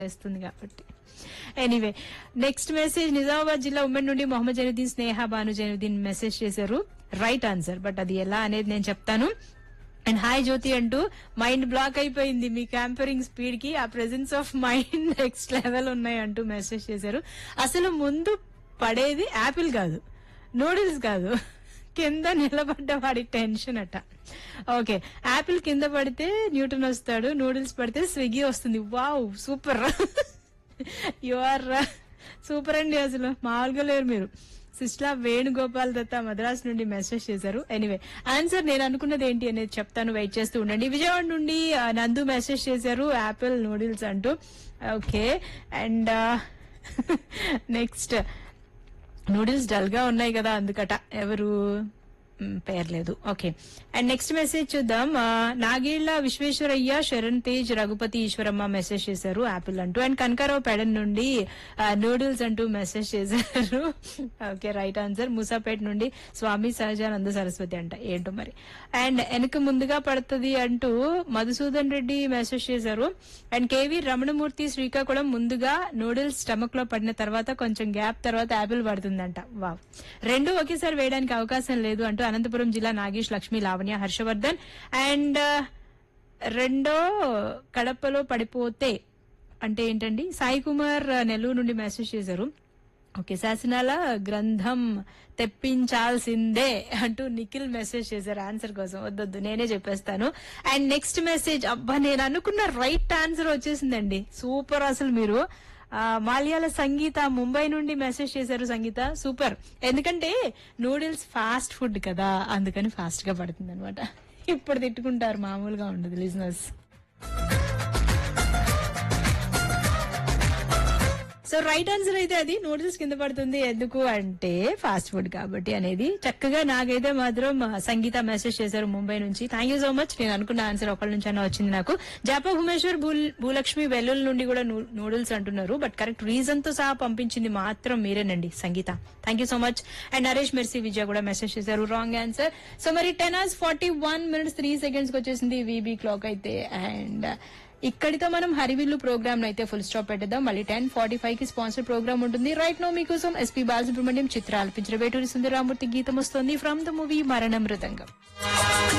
చేస్తుంది కాబట్టి anyway next message Nizamabad జిల్లా ఉమ్మడి నుండి మొహమ్మద్ జైనుద్దీన్ స్నేహ భాను జైనుద్దీన్ మెసేజ్ చేశారు రైట్ ఆన్సర్ బట్ అది ఎలా అనేది నేను చెప్తాను అండ్ హాయ్ జ్యోతి అంటూ మైండ్ బ్లాక్ అయిపోయింది మీ క్యాంపరింగ్ స్పీడ్ కి ఆ presence of mind next level ఉన్నాయి అంటూ మెసేజ్ చేశారు అసలు ముందు పడేది యాపిల్ కాదు నూడిల్స్ కాదు కింద నిలబడ్డ వాడి టెన్షన్ అట ఓకే యాపిల్ కింద పడితే న్యూటన్ వస్తాడు నూడిల్స్ పడితే స్విగ్గీ వస్తుంది wow super you are super అండి అసలు మామూలుగా లేరు మీరు సిస్లా వేణుగోపాల్ దత్త మద్రాస్ నుండి మెసేజ్ చేశారు ఎనీవే ఆన్సర్ నేను అనుకున్నది ఏంటి అనేది చెప్తాను వెయిట్ చేస్తూ ఉండండి విజయవాడ నుండి ఆ, నందు మెసేజ్ చేశారు యాపిల్ నూడిల్స్ అంటూ okay and next noodles dull గా ఉన్నాయి కదా అందుకట ఎవరు మ్, పేర్లేదు ఓకే అండ్ నెక్స్ట్ మెసేజ్ చూద్దాం ఆ, నాగేళ్ల విశ్వేశ్వరయ్య శరణ్ తేజ్ రఘుపతి ఈశ్వరమ్మ మెసేజ్ చేశారు యాపిల్ అంటూ అండ్ కనకారావు పెడన్ నుండి నూడిల్స్ అంటూ మెసేజ్ చేశారు ఓకే రైట్ ఆన్సర్ మూసాపేట్ నుండి స్వామి సహజానంద సరస్వతి అంట ఏంటో మరి అండ్ వెనక ముందుగా పడుతుంది అంటూ మధుసూదన్ రెడ్డి మెసేజ్ చేశారు అండ్ కేవీ రమణమూర్తి శ్రీకాకుళం ముందుగా నూడిల్స్ స్టమక్ లో పడిన తర్వాత కొంచెం గ్యాప్ తర్వాత యాపిల్ పడుతుందంట వావ్ రెండు ఒకేసారి వేయడానికి అవకాశం లేదు అంటూ అనంతపురం జిల్లా నాగేష్ లక్ష్మి లావణ్య హర్షవర్ధన్ అండ్ రెండో కడపలో పడిపోతే అంటే ఏంటండి సాయి కుమార్ నెల్లూరు నుండి మెసేజ్ చేశారు ఓకే శాసనాల గ్రంథం తెప్పించాల్సిందే అంటూ నిఖిల్ మెసేజ్ చేశారు ఆన్సర్ కోసం వద్దొద్దు నేనే చెప్పేస్తాను అండ్ నెక్స్ట్ మెసేజ్ అబ్బా నేను అనుకున్న రైట్ ఆన్సర్ వచ్చేసిందండి సూపర్ అసలు మీరు ఆ, మాల్యాల సంగీత ముంబై నుండి మెసేజ్ చేశారు సంగీత సూపర్ ఎందుకంటే నూడిల్స్ ఫాస్ట్ ఫుడ్ కదా అందుకని ఫాస్ట్ గా పడుతుంది అనమాట ఇప్పుడు తిట్టుకుంటారు మామూలుగా ఉండదు లిజినెస్ సో రైట్ ఆన్సర్ అయితే అది నూడిల్స్ కింద పడుతుంది ఎందుకు అంటే ఫాస్ట్ ఫుడ్ కాబట్టి అనేది చక్కగా నాకైతే మాత్రం ఆ, సంగీత మెసేజ్ చేశారు ముంబై నుంచి థ్యాంక్ యూ సో మచ్ నేను అనుకున్న ఆన్సర్ ఒకళ్ళ నుంచి అన్న వచ్చింది నాకు జాపా భువనేశ్వర్ భూ- భూలక్ష్మి వెల్లుల్ నుండి కూడా నూ- నూడిల్స్ అంటున్నారు బట్ కరెక్ట్ రీజన్ తో సహా పంపించింది మాత్రం మీరేనండి Sangeetha thank you so much and Naresh Mercy Vijaya కూడా మెసేజ్ చేశారు రాంగ్ ఆన్సర్ సో మరి ten hours forty one minutes three seconds కి వచ్చేసింది వీబీ క్లాక్ అయితే అండ్ ఇక్కడితో మనం హరివిల్లు ప్రోగ్రామ్ అయితే ఫుల్ స్టాప్ పెట్టేద్దాం మళ్ళీ టెన్ ఫార్టీ ఫైవ్ కి స్పాన్సర్ ప్రోగ్రామ్ ఉంటుంది రైట్ నో మీకోసం ఎస్పీ బాలసుబ్రహ్మణ్యం చిత్ర ఆలపించిన వేటూరి సుందరరామూర్తి గీతం వస్తుంది ఫ్రమ్ ద మూవీ మరణ మృతంగం